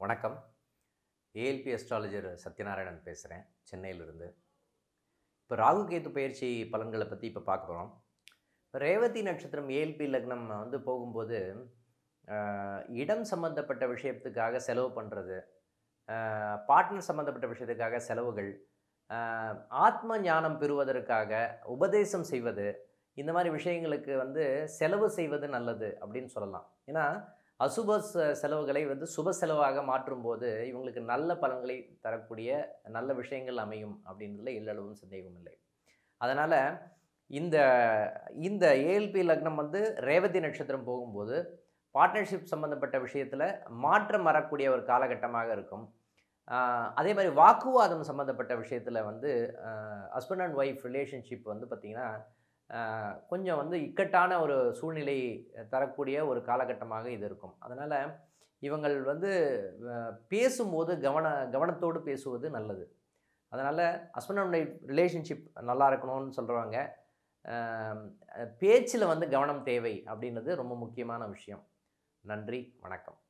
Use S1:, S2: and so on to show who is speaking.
S1: வணக்கம் ALP astrologer Sathyanarayanan பேசுகிறேன் சென்னையிலிருந்து இப்போ ராகு கேது பயிற்சி பலன்களை பற்றி இப்போ பார்க்க போகிறோம் இப்போ ரேவதி நட்சத்திரம் ஏஎல்பி லக்னம் வந்து போகும்போது ஆஹ், இடம் சம்மந்தப்பட்ட விஷயத்துக்காக செலவு பண்ணுறது பார்ட்னர் சம்மந்தப்பட்ட விஷயத்துக்காக செலவுகள் ஆஹ், ஆத்ம ஞானம் பெறுவதற்காக உபதேசம் செய்வது இந்த மாதிரி விஷயங்களுக்கு வந்து செலவு செய்வது நல்லது அப்படின்னு சொல்லலாம் ஏன்னா அசுப ச- செலவுகளை வந்து சுப செலவாக மாற்றும்போது இவங்களுக்கு நல்ல பலன்களை தரக்கூடிய நல்ல விஷயங்கள் அமையும் அப்படின்றதுல எல்லளவும் சந்தேகம் இல்லை அதனால் இந்த இந்த ஏஎல்பி லக்னம் வந்து ரேவதி நட்சத்திரம் போகும்போது பார்ட்னர்ஷிப் சம்மந்தப்பட்ட விஷயத்தில் மாற்றம் வரக்கூடிய ஒரு காலகட்டமாக இருக்கும் ஆஹ் அதே மாதிரி வாக்குவாதம் சம்மந்தப்பட்ட விஷயத்தில் வந்து ஹஸ்பண்ட் அண்ட் ஒய்ஃப் ரிலேஷன்ஷிப் வந்து பார்த்திங்கன்னா ஆஹ் கொஞ்சம் வந்து இக்கட்டான ஒரு சூழ்நிலை தரக்கூடிய ஒரு காலகட்டமாக இது இருக்கும் அதனால் இவங்கள் வந்து அஹ், பேசும்போது கவன கவனத்தோடு பேசுவது நல்லது அதனால் ஹஸ்பண்ட் அண்ட் ஒய்ஃப் ரிலேஷன்ஷிப் நல்லா இருக்கணும்னு சொல்கிறவங்க பேச்சில் வந்து கவனம் தேவை அப்படின்றது ரொம்ப முக்கியமான விஷயம் நன்றி வணக்கம்